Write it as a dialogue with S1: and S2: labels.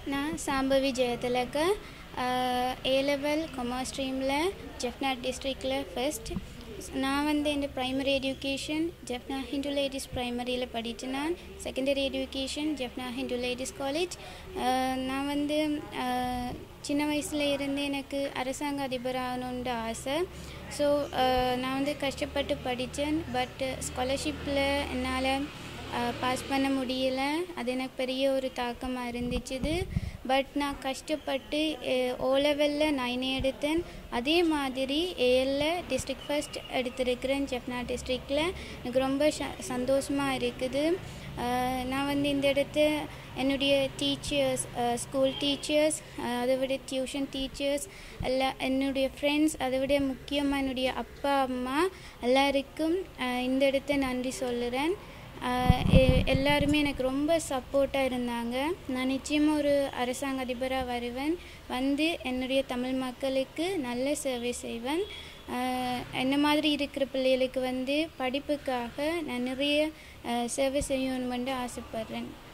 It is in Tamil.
S1: நான் Shambavi Jayathilaka A level commerce ஸ்ட்ரீமில் ஜெஃப்னாட் டிஸ்ட்ரிக்டில் ஃபர்ஸ்ட் நான் வந்து என் primary education Jaffna Hindu ladies ப்ரைமரியில் படித்தேன் நான் secondary education Jaffna Hindu ladies college நான் வந்து அஹ், சின்ன வயசில் இருந்து எனக்கு அரசாங்க அதிபர் ஆகணுன்ற ஆசை ஸோ நான் வந்து கஷ்டப்பட்டு படித்தேன் பட் ஸ்காலர்ஷிப்பில் என்னால் பாஸ் பண்ண முடியல அது எனக்கு பெரிய ஒரு தாக்கமாக இருந்துச்சுது பட் நான் கஷ்டப்பட்டு ஓ லெவலில் நைன் எடுத்தேன் அதே மாதிரி ஏஎல்ல டிஸ்ட்ரிக்ட் ஃபர்ஸ்ட் எடுத்திருக்கிறேன் ஜெப்னா டிஸ்ட்ரிக்டில் எனக்கு ரொம்ப ச- சந்தோஷமா இருக்குது அஹ், நான் வந்து இந்த இடத்த என்னுடைய டீச்சர்ஸ் ஸ்கூல் டீச்சர்ஸ் அதை விட டியூஷன் டீச்சர்ஸ் எல்லா என்னுடைய ஃப்ரெண்ட்ஸ் அதை விட முக்கியமாக என்னுடைய அப்பா அம்மா எல்லாருக்கும் அஹ், இந்த இடத்த நன்றி சொல்லுறேன் ஆஹ் எ- எல்லாருமே எனக்கு ரொம்ப சப்போர்ட்டாக இருந்தாங்க நான் நிச்சயமாக ஒரு அரசாங்க அதிபராக வருவேன் வந்து என்னுடைய தமிழ் மக்களுக்கு நல்ல சேவை செய்வேன் ஆஹ் என்ன மாதிரி இருக்கிற பிள்ளைகளுக்கு வந்து படிப்புக்காக நான் நிறைய ஆஹ் சேவை செய்யணுமென்று ஆசைப்பட்றேன்